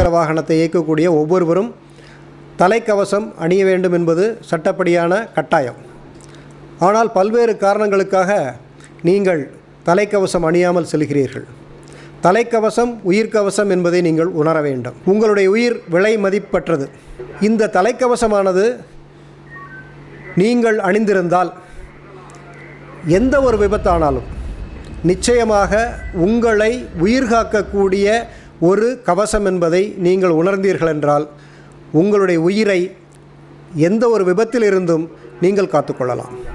இருசக்கர வாகனத்தை இயக்கக்கூடிய ஒவ்வொருவரும் தலைக்கவசம் அணிய வேண்டும் என்பது சட்டப்படியான கட்டாயம் ஆனால் பல்வேறு காரணங்களுக்காக நீங்கள் தலைக்கவசம் அணியாமல் செல்கிறீர்கள் தலைக்கவசம் உயிர்க்கவசம் என்பதை நீங்கள் உணர வேண்டும் உங்களுடைய உயிர் விலை மதிப்பற்றது இந்த தலைக்கவசமானது நீங்கள் அணிந்திருந்தால் எந்த ஒரு விபத்தானாலும் நிச்சயமாக உங்களை உயிர் காக்கக்கூடிய ஒரு கவசம் என்பதை நீங்கள் உணர்ந்தீர்கள் என்றால் உங்களுடைய உயிரை எந்த ஒரு விபத்திலிருந்தும் நீங்கள் காத்துக்கொள்ளலாம்